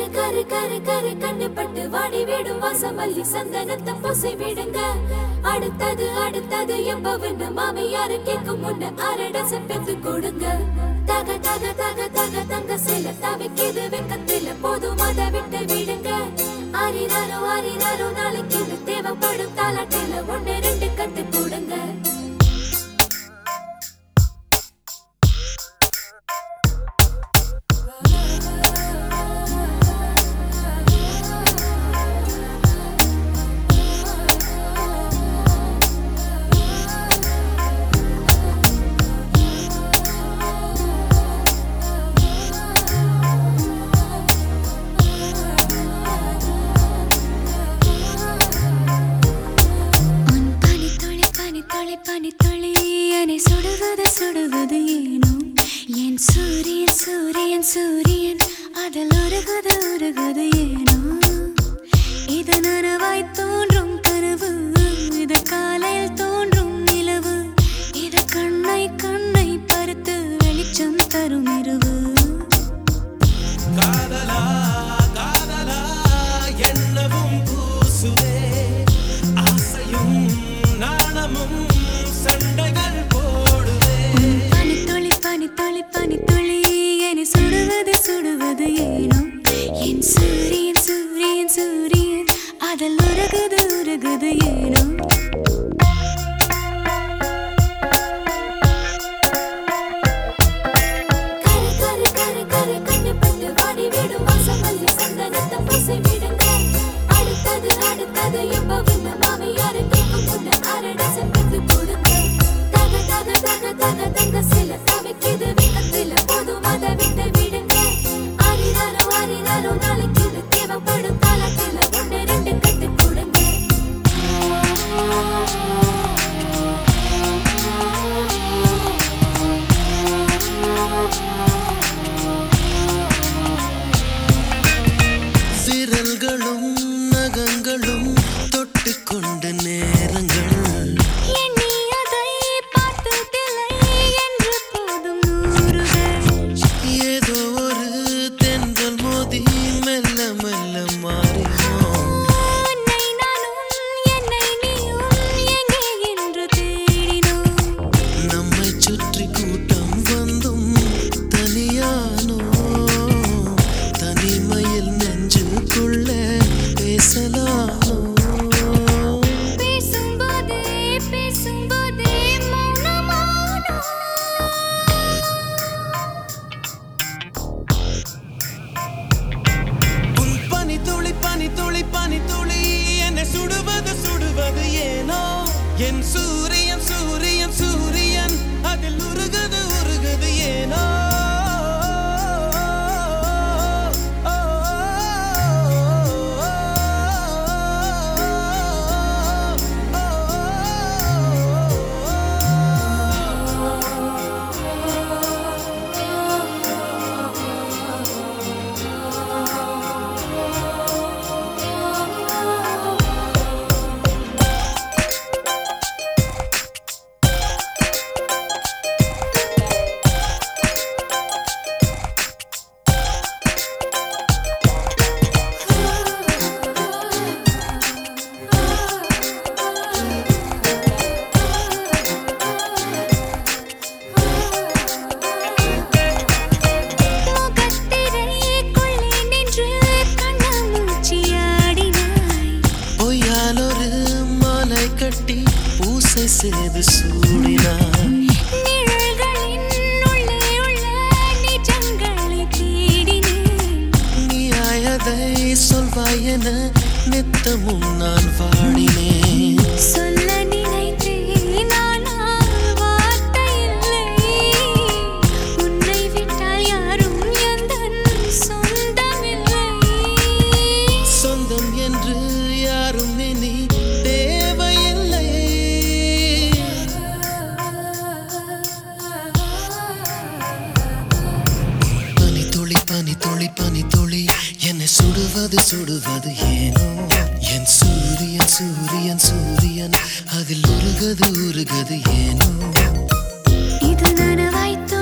கரு கரு கரு கரு கண்ணுப்பட்டு வாடி விடும் வாசமல்லி சந்தனத்தை பூசி விடுங்க அடுத்தது அடுத்தது எப்பவன்னு மாமியாரு கேட்கும் முன்ன அரட செப்பெத்து கொடுங்க தக தக தக தக தங்க சில தவிக்கிது வெக்கத்தில போதும் அதை விட்டு விடுங்க அரிதாரோ அரிதாரோ நாளைக்கு இது தேவைப்படும் தாலாட்டில ஒண்ணு ரெண்டு கட்டு கொடுங்க உன் பனித்துளி பனித்துளி பனித்துளி என்னை சுடுவது சுடுவது ஏனோ என் சூரியன் சூரியன் சூரியன் அதில் உருகுது உருகுது ஏனோ இது நனவாய் தோன்றும் கனவு இது காலையில் தோன்றும் நிலவு இது கண்ணை கண்ணை பருத்து வெளிச்சம் தரும் இரவு காதலா காதலா என்னவும் கூசுதே ஆசையும் நாணமும் சண்டைகள் போடுதே பனித்துளி பனித்துளி பனித்துளி என்னை சுடுவது சுடுவது ஏனோ என் சூரியன் சூரியன் சூரியன் அதில் உருகுது உருகுது ஏனோ கரு கரு கரு கரு கண்ணுப்பட்டு வாடி விடும் வாசமல்லி சந்தனத்தை பூசி விடுங்க அடுத்தது அடுத்தது எப்பவன்னு மாமியாரு கேட்கும் முன்ன அரட செப்பெத்து கொடுங்க தக தக தக தக தங்க சில தவிக்கிது வெக்கத்தில போதும் அதை விட்டு விடுங்க அரிதாரோ அரிதாரோ நாளைக்கு இது தேவைப்படும் தாலாட்டில ஒண்ணு ரெண்டு கட்டு கொடுங்க விரல்களும் நகங்களும் தொட்டுக்கொண்ட நேரங்கள் எண்ணி அதை பார்த்ததில்லை என்று போதும் நூறுகள் ஏதோ ஒரு தென்றல் மோதி மெல்ல மெல்ல மாறினோம் உன்னை நானும் என்னை நீயும் எங்கே என்று தேடினோம் நம்மை சுற்றி கூட்டம் வந்தும் தனியானோ தனிமையில் நெஞ்சுக்குள்ள பேசலானோ பேசும்போதே பேசும்போதே மௌனமானோ உன் பனி துளி பனி துளி பனி துளி என்னை சுடுவது சுடுவது ஏனோ என் சூரியன் சூரியன் சூரியன் அதில் உருகுது உருகுது ஏனோ முகத்திரைக்குள்ளே நின்று கண்ணாமூச்சியாடினாய் பொய்யாலொரு மாலை கட்டி பூசை செய்து சூடினான் நிழல்களின் உள்ளே உள்ள நிஜங்களை தேடினேன் நீயாயதை சொல்வாய் என நித்தமும் நான் வாடினேன் சொல்ல நினைத்தேன் ஆனால் வார்த்தை இல்லை உன்னை விட்டால் யாரும் எந்தன் சொந்தமில்லை சொந்தம் என்று யாரும் இனி தேவையில்லை பனி துளி பனி துளி பனி துளி என்னை சுடுவது சுடுவது ஏனோ என் சூரியன் சூரியன் சூரியன் அதில் உருகது உருகது ஏனோ இது நனவாய் தோன்றும்